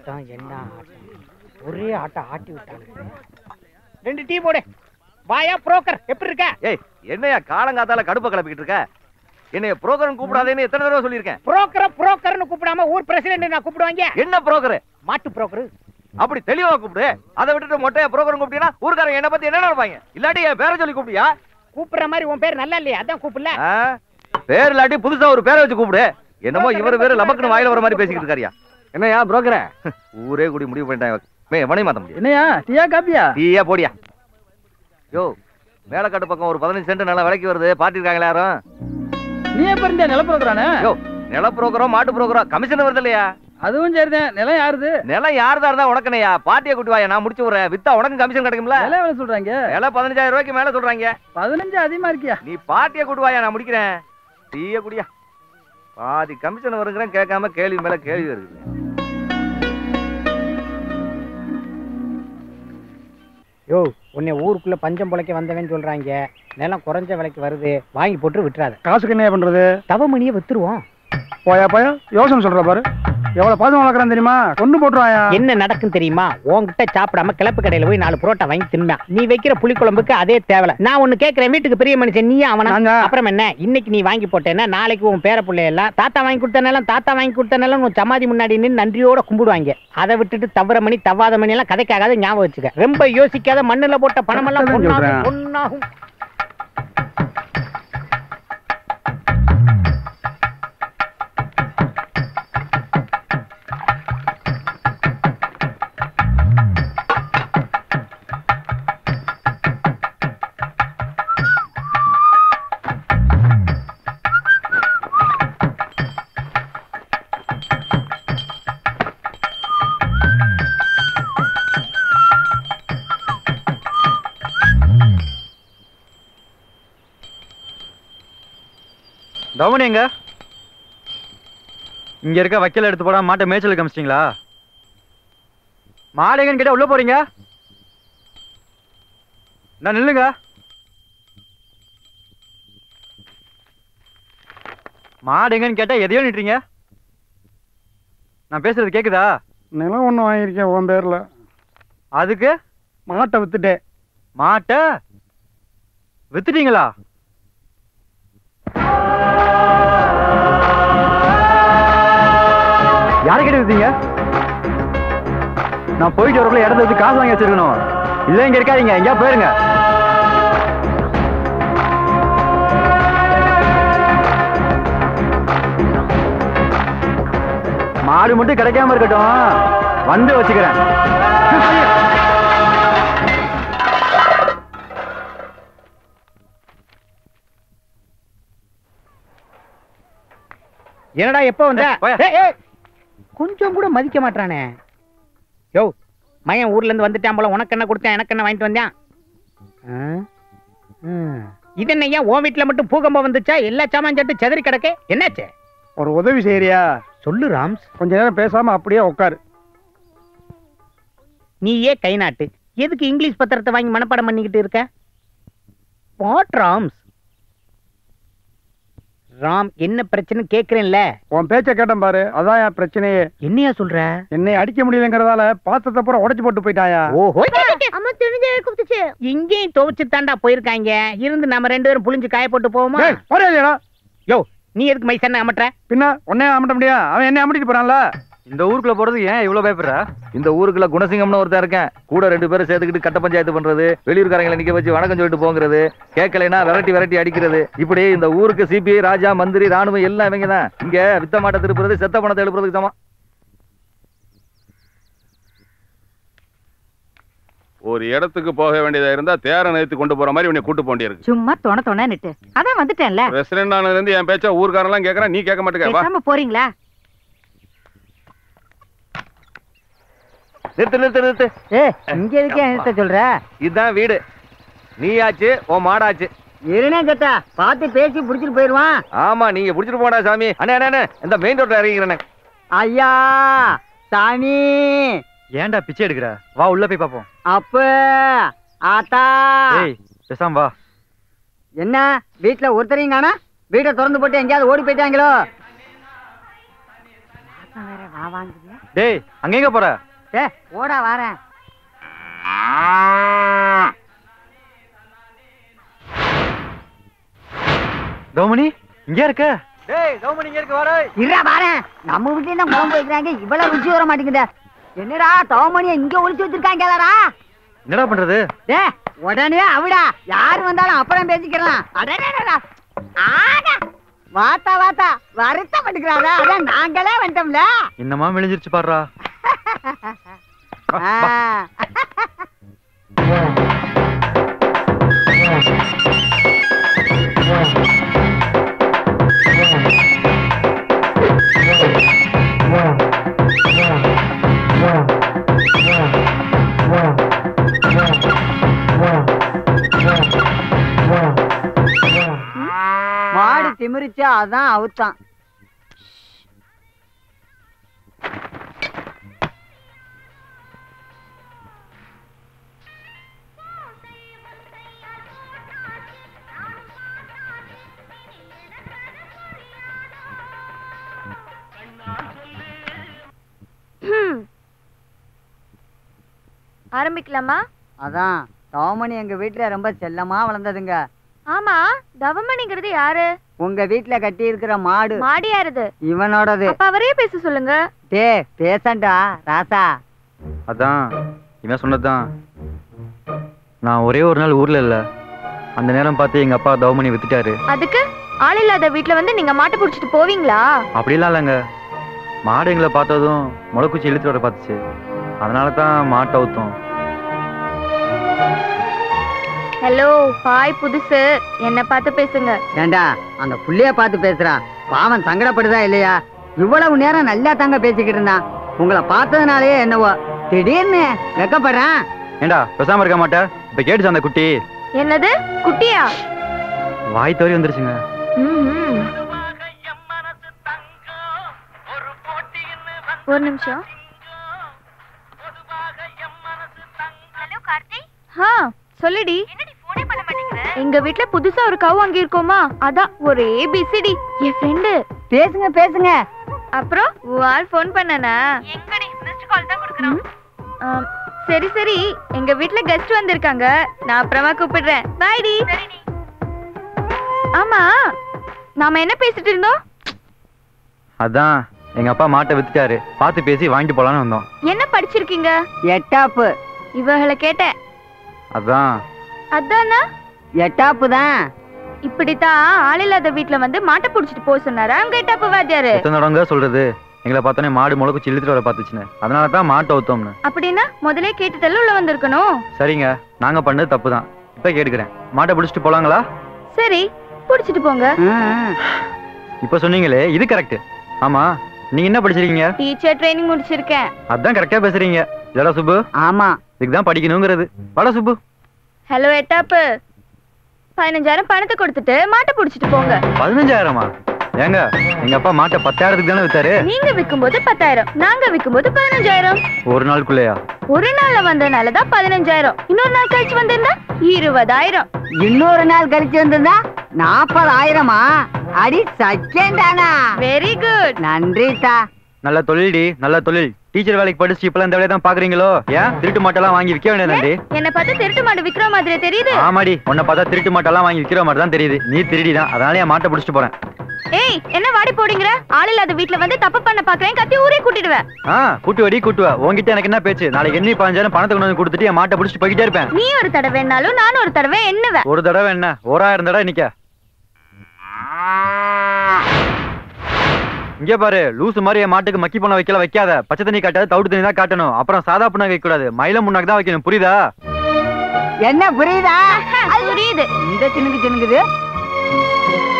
ஆட்டம் என்ன ஆட்டம் ஒரே ஆட்டம் ஆட்டி விட்டானுங்க ரெண்டு டீ போடு வாயா புரோக்கர் எப்படி இருக்க ஏய் என்னையா காலங்காத்தால கடுப்ப கிளப்பிக்கிட்டு இருக்க என்னைய புரோக்கர் கூப்பிடாதேன்னு எத்தனை தடவை சொல்லியிருக்கேன் புரோக்கரை புரோக்கர்னு கூப்பிடாம ஊர் பிரசிடென்ட் நான் கூப்பிடுவாங்க என்ன புரோக்கர் மாட்டு புரோக்கர் அப்படி தெளிவா கூப்பிடு அதை விட்டுட்டு மொட்டையா புரோக்கர் கூப்பிட்டீங்கன்னா ஊர்க்காரங்க என்ன பத்தி என்ன நினைப்பாங்க இல்லாட்டி என் பேரை சொல்லி கூப்பிடியா கூப்பிடுற மாதிரி உன் பேர் நல்லா இல்லையா அதான் கூப்பிடல ஆ? பேர் இல்லாட்டி புதுசா ஒரு பேரை வச்சு கூப்பிடு என்னமோ இவர் பேரு லபக்குன்னு வாயில வர மாதிரி பேசிக்கிட்டு இருக்காரியா என்னையா புரோக்கர ஊரே கூடி முடிவு பண்ணிட்டாங்க மே மணி மாத்த முடியும் என்னையா டீயா காப்பியா டீயா போடியா யோ மேலக்காட்டு பக்கம் ஒரு பதினஞ்சு சென்ட் நல்லா விலைக்கு வருது பார்ட்டி இருக்காங்களா யாரும் நீ எப்ப இருந்த நில புரோக்கரானே யோ நில புரோக்கரோ மாட்டு புரோக்கரோ கமிஷன் வருது இல்லையா அதுவும் சரிதான் நிலம் யாருது நிலம் யாருதா இருந்தா உனக்குனையா பார்ட்டியை கூட்டி வாயா நான் முடிச்சு விடுறேன் வித்தா உனக்கு கமிஷன் கிடைக்கும்ல நிலம் எவ்வளவு சொல்றாங்க விலை பதினஞ்சாயிரம் ரூபாய்க்கு மேல சொல்றாங்க பதினஞ்சு அதிகமா இருக்கியா நீ பார்ட்டியை கூட்டு வாயா நான் முடிக்கிறேன் டீய குடியா பாதி கமிஷன் வருங்கிறேன் கேட்காம கேள்வி மேல கேள்வி வருது யோ உன்னை ஊருக்குள்ள பஞ்சம் பொழைக்க வந்தவன் சொல்றாங்க நிலம் குறைஞ்ச விலைக்கு வருது வாங்கி போட்டு விட்டுறாத காசுக்கு என்ன பண்றது தவமணியை வித்துருவோம் போயா போயா யோசனை சொல்ற பாரு எவ்வளவு பாசம் வளர்க்குறான் தெரியுமா கொண்டு போட்டுருவாயா என்ன நடக்கும் தெரியுமா உன்கிட்ட சாப்பிடாம கிளப்பு கடையில போய் நாலு புரோட்டா வாங்கி தின்பான் நீ வைக்கிற புளிக்குழம்புக்கு அதே தேவை நான் ஒண்ணு கேக்குறேன் வீட்டுக்கு பெரிய மனுஷன் நீ அவனா நான்தான். அப்புறம் என்ன இன்னைக்கு நீ வாங்கி போட்டேன்னா நாளைக்கு உன் பேர பிள்ளை எல்லாம் தாத்தா வாங்கி கொடுத்த நிலம் தாத்தா வாங்கி கொடுத்த நிலம் உன் சமாதி முன்னாடி நின்று நன்றியோட கும்பிடுவாங்க அதை விட்டுட்டு தவற மணி தவாத மணி எல்லாம் கதைக்காகாத ஞாபகம் வச்சுக்க ரொம்ப யோசிக்காத மண்ணுல போட்ட பணமெல்லாம் கரெக்டா தான் பொன்னாகும், சொல்றேன். பொன்னாகும் தவணி எங்க இங்க இருக்க வைக்கல எடுத்து போடாம மாட்டை மேய்ச்சல் காமிச்சிட்டீங்களா மாடு எங்கன்னு கேட்டா உள்ள போறீங்க நான் நில்லுங்க மாடு எங்கன்னு கேட்டா எதையோ நிட்டுறீங்க நான் பேசுறது கேக்குதா நிலம் ஒண்ணு வாங்கியிருக்கேன் உன் பேர்ல அதுக்கு மாட்டை வித்துட்டேன் மாட்டை வித்துட்டீங்களா யாரை கிட்ட வித்தீங்க நான் போயிட்டு வரக்குள்ள இடத்த வச்சு காசு வாங்கி வச்சிருக்கணும் இல்ல இங்க இருக்காதீங்க எங்கேயா போயிருங்க மாடு மட்டும் கிடைக்காம இருக்கட்டும் வந்து வச்சுக்கிறேன் என்னடா எப்போ வந்த ஏய், போயா. ஏய், ஏய். கொஞ்சம் கூட மதிக்க மாட்டானே யோ மயன் ஊர்ல இருந்து வந்துட்டான் போல உனக்கு என்ன கொடுத்தேன் எனக்கு என்ன வாங்கிட்டு வந்தான் ஆ? ம். இது என்ன ஏன் உன் வீட்டுல மட்டும் பூகம்பம் வந்துச்சா எல்லா சாமான் சட்டு செதறி கிடக்கு என்னாச்சு ஒரு உதவி செய்யறியா சொல்லு ராம்ஸ் கொஞ்ச நேரம் பேசாம அப்படியே உட்காரு நீயே கை நாட்டு எதுக்கு இங்கிலீஷ் பத்திரத்தை வாங்கி மனப்பாடம் பண்ணிக்கிட்டு இருக்க வாட் ராம்ஸ் ராம் என்ன பிரச்சனை கேக்குறேன்ல உன் பேச்ச கேட்டேன் பாரு அதான் என் பிரச்சனையே என்னையா சொல்ற என்னை அடிக்க முடியலங்கிறதால பாத்திரத்தை பூரா உடைச்சு போட்டு போயிட்டாயா ஓஹோ அம்மா தெரிஞ்சே கூப்பிட்டுச்சு இங்கேயும் துவைச்சு தாண்டா போயிருக்காங்க இருந்து நம்ம ரெண்டு பேரும் புளிஞ்சு காய போட்டு போவோமா டேய், போறியா இல்லையாடா? யோ நீ எதுக்கு மைசன்ன அமட்டுற பின்ன உன்னைய அமட்ட முடியா அவன் என்ன அமட்டிட்டு போறான்ல இந்த ஊருக்குள்ள போறது ஏன் இவ்வளவு பயப்படுற இந்த ஊருக்குள்ள குணசிங்கம்னு ஒருத்தன் இருக்கேன் கூட ரெண்டு பேரும் சேர்த்துக்கிட்டு கட்ட பஞ்சாயத்து பண்றது வெளியூர்காரங்களை நிக்க வச்சு வணக்கம் சொல்லிட்டு போங்கிறது கேட்கலைன்னா விரட்டி விரட்டி அடிக்கிறது இப்படி இந்த ஊருக்கு சிபிஐ ராஜா மந்திரி ராணுவம் எல்லாம் இவங்க தான் இங்க வித்த மாட்டை திருப்புறது செத்த பணத்தை எழுப்புறதுக்கு சமம் ஒரு இடத்துக்கு போக வேண்டியதா இருந்தா தேர நிறுத்தி கொண்டு போற மாதிரி உன்னை கூட்டு போண்டி இருக்கு சும்மா தொண தொணன்னுட்டு அதான் வந்துட்டேன்ல பிரசிடண்ட் ஆனதுல இருந்து என் பேச்சா ஊர்க்காரன் எல்லாம் கேக்குறான் நீ கேட்க மாட்டேங்க வா பேசாம போறீங்களா நிறுத்து நிறுத்து நிறுத்து ஏ இங்க இருக்கே நிறுத்த சொல்ற இதுதான் வீடு நீயாச்சு உன் மாடாச்சு இருனே கேட்டா பார்த்து பேசி புடிச்சிட்டு போயிருவான் ஆமா நீங்க புடிச்சிட்டு போடா சாமி அண்ணே அண்ணே, அண்ணே இந்த மெயின் ரோட்ல இறங்கிறேன் ஐயா சாமி ஏன்டா பிச்சை எடுக்கிற வா உள்ள போய் பாப்போம் அப்ப ஆத்தா ஏய் பேசாம வா என்ன வீட்டுல ஒருத்தரையும் காணா வீட்டை திறந்து போட்டு எங்கேயாவது ஓடி போயிட்டாங்களோ வா வாங்குவியா டேய் அங்க எங்க போற ஏ ஓடா வரேன் கௌமணி இங்க இருக்க டேய் கௌமணி இங்க இருக்க வாடா இருடா வரேன் நம்ம வீட்டுல தான் குழம்பு வைக்கிறாங்க இவ்வளவு ருச்சி வர மாட்டேங்குது என்னடா தவமணியை இங்க ஒளிச்சு வச்சிருக்காங்களா என்னடா பண்றது டே உடனே அவிடா யார் வந்தாலும் அப்புறம் பேசிக்கலாம் அடடடடா. ஆடா. வாத்தா வாத்தா வருத்தம் பண்ணிக்கிறாரா அதான் நாங்களே வந்துட்டோம்ல என்னமா மெலிஞ்சிருச்சு பாடுறா ஆ. மாடு திமிரிச்சா அதான் அவுத்தான் ஆரம்பிக்கலாமா அதான் தவமணி எங்க வீட்டுல ரொம்ப செல்லமா வளர்ந்ததுங்க ஆமா தவமணிங்கிறது யாரு உங்க வீட்டுல கட்டி இருக்கிற மாடு மாடி யாருது இவனோடது அப்ப அவரே பேச சொல்லுங்க டே பேசண்டா ராசா அதான் இவன் சொன்னதுதான் நான் ஒரே ஒரு நாள் ஊர்ல இல்ல அந்த நேரம் பார்த்து எங்க அப்பா தவமணி வித்துட்டாரு அதுக்கு ஆள் இல்லாத வீட்ல வந்து நீங்க மாட்டு புடிச்சிட்டு போவீங்களா அப்படிலாம் இல்லைங்க மாடு எங்களை பார்த்ததும் முளைக்குச்சி இழுத்து வர பார்த்துச்சு அதனால தான் மாட்டை அவுத்தோம் ஹலோ பாய் புதுசு என்ன பார்த்து பேசுங்க ஏண்டா அந்த புள்ளைய பார்த்து பேசுறா பாவன் சங்கடப்படுதா இல்லையா இவ்வளவு நேரம் நல்லா தாங்க பேசிக்கிட்டு இருந்தான் உங்களை பார்த்ததுனாலயே என்னவோ திடீர்னு வெக்கப்படுறான் ஏண்டா பேசாம இருக்க மாட்டே இப்ப கேட்டுச்சு அந்த குட்டி என்னது குட்டியா வாய் தவறி வந்துருச்சுங்க ம்ஹும். ஒரு நிமிஷம் ஹா சொல்லுடி எங்க வீட்ல புதுசா ஒரு கவு வாங்கியிருக்கோமா அதான் ஒரே பிசிடி என் ஃப்ரெண்டு பேசுங்க பேசுங்க அப்புறம் ஆள் ஃபோன் பண்ணனா ம், ஆம், சரி சரி எங்க வீட்ல கெஸ்ட் வந்திருக்காங்க நான் அப்புறமா கூப்பிடுறேன் பாய் டி ஆமா நாம என்ன பேசிட்டு இருந்தோம் அதான் எங்க அப்பா மாட்டை வித்துட்டாரு பார்த்து பேசி வாங்கிட்டு போலான்னு வந்தோம் என்ன படிச்சிருக்கீங்க எட்டாப்பு இவகளை கேட்டேன் அதான் அதானா எட்டாப்பு தான் இப்படித்தான் ஆள் இல்லாத வீட்ல வந்து மாட்டை புடிச்சிட்டு போக சொன்னாரா அங்க எட்டாப்பு வாத்தியாரு எத்தனை தடவைங்க சொல்றது எங்களை பார்த்தோன்னே மாடு முளைக்குச்சி இழுத்துட்டு வர பார்த்துச்சுன்னு அதனால தான் மாட்டை அவுத்தோம்னு அப்படின்னா முதலே கேட்டுதல்ல உள்ள வந்திருக்கணும் சரிங்க நாங்க பண்ணது தப்பு தான் இப்ப கேட்டுக்கிறேன் மாட்டை பிடிச்சிட்டு போலாங்களா சரி புடிச்சிட்டு போங்க இப்ப சொன்னீங்களே இது கரெக்ட் ஆமா நீங்க என்ன படிச்சிருக்கீங்க டீச்சர் ட்ரைனிங் முடிச்சிருக்கேன் அதான் கரெக்டா பேசுறீங்க இல்லடா சுப்பு ஆமா இதுக்கு தான் படிக்கணுங்கிறது வாடா சுப்பு ஹலோ எட்டாப்பு பதினஞ்சாயிரம் பணத்தை கொடுத்துட்டு மாட்டை புடிச்சிட்டு போங்க பதினஞ்சாயிரமா ஏங்க எங்க அப்பா மாட்டை பத்தாயிரத்துக்கு தானே வித்தாரு நீங்க விக்கும்போது பத்தாயிரம் நாங்க விக்கும்போது பதினஞ்சாயிரம் ஒரு நாளுக்குள்ளேயா ஒரு நாள்ல வந்ததுனாலதான் பதினஞ்சாயிரம் இன்னொரு நாள் கழிச்சு வந்திருந்தா இருபதாயிரம் இன்னொரு நாள் கழிச்சு வந்திருந்தா நாற்பதாயிரமா அடி சக்கேண்டானா வெரி குட் நன்றி தா நல்ல தொழில்டி நல்ல தொழில் டீச்சர் வேலைக்கு படிச்சு இப்பெல்லாம் இந்த வேலையை தான் பாக்குறீங்களோ ஏன் திருட்டு மாட்டெல்லாம் வாங்கி விற்க வேண்டியதாண்டி என்ன பார்த்து திருட்டு மாடு விக்கிற மாதிரி தெரியுது ஆமாடி உன்னை பார்த்தா திருட்டு மாட்டெல்லாம் வாங்கி விற்கிற மாதிரி தான் தெரியுது நீ திருடி தான் அதனால என் மாட்டை பிடிச்சிட்டு போறேன் ஏய் என்ன வாடி போடுங்கிற ஆள் இல்லாத வீட்ல வந்து தப்பு பண்ண பாக்குறேன் கத்தி ஊரே கூட்டிடுவேன் ஆ கூட்டு வடி கூட்டுவ உன்கிட்ட எனக்கு என்ன பேச்சு நாளைக்கு எண்ணி பதினஞ்சாயிரம் பணத்தை கொண்டு வந்து கொடுத்துட்டு என் மாட்டை பிடிச்சிட்டு போய்கிட்டே இருப்பேன் நீ ஒரு தடவைனாலும் நானும் ஒரு தடவை எண்ணுவேன் ஒரு தடவை என்ன ஓராயிரம் தடவை நிக்க இங்க பாரு லூசு மாதிரி என் மாட்டுக்கு மக்கி பண்ண வைக்கல வைக்காத பச்சை தண்ணி காட்டாது தவிடு தண்ணி தான் காட்டணும் அப்புறம் சாதா புண்ணா வைக்க கூடாது மயில முன்னாக்கு தான் வைக்கணும் புரியுதா என்ன புரியுதா புரியுது இந்த சின்னுக்கு சின்னுக்குது